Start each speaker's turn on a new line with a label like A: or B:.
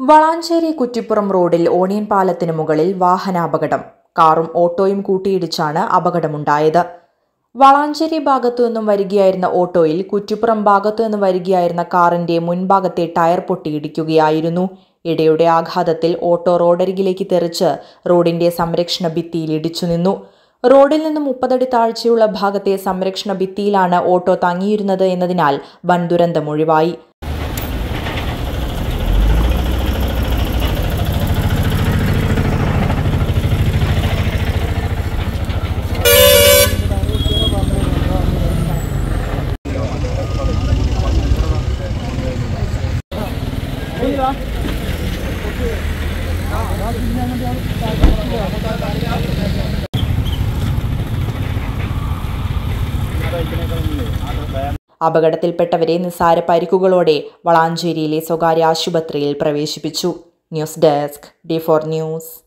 A: വളാഞ്ചേരി കുറ്റിപ്പുറം റോഡിൽ ഓണിയൻ പാലത്തിന് മുകളിൽ വാഹനാപകടം കാറും ഓട്ടോയും കൂട്ടിയിടിച്ചാണ് അപകടമുണ്ടായത് വളാഞ്ചേരി ഭാഗത്തു നിന്നും വരികയായിരുന്ന ഓട്ടോയിൽ കുറ്റിപ്പുറം ഭാഗത്തു നിന്നും വരികയായിരുന്ന കാറിന്റെ മുൻഭാഗത്തെ ടയർ പൊട്ടിയിടിക്കുകയായിരുന്നു ഇടയുടെ ആഘാതത്തിൽ ഓട്ടോ റോഡരികിലേക്ക് തെറിച്ച് റോഡിന്റെ സംരക്ഷണ ഭിത്തിയിൽ ഇടിച്ചു നിന്നു റോഡിൽ നിന്ന് മുപ്പതടി താഴ്ചയുള്ള ഭാഗത്തെ സംരക്ഷണ ഭിത്തിയിലാണ് ഓട്ടോ തങ്ങിയിരുന്നത് എന്നതിനാൽ വൻ ദുരന്തം ഒഴിവായി അപകടത്തിൽപ്പെട്ടവരെ നിസ്സാര പരിക്കുകളോടെ വളാഞ്ചേരിയിലെ സ്വകാര്യ ആശുപത്രിയിൽ പ്രവേശിപ്പിച്ചു news desk D four news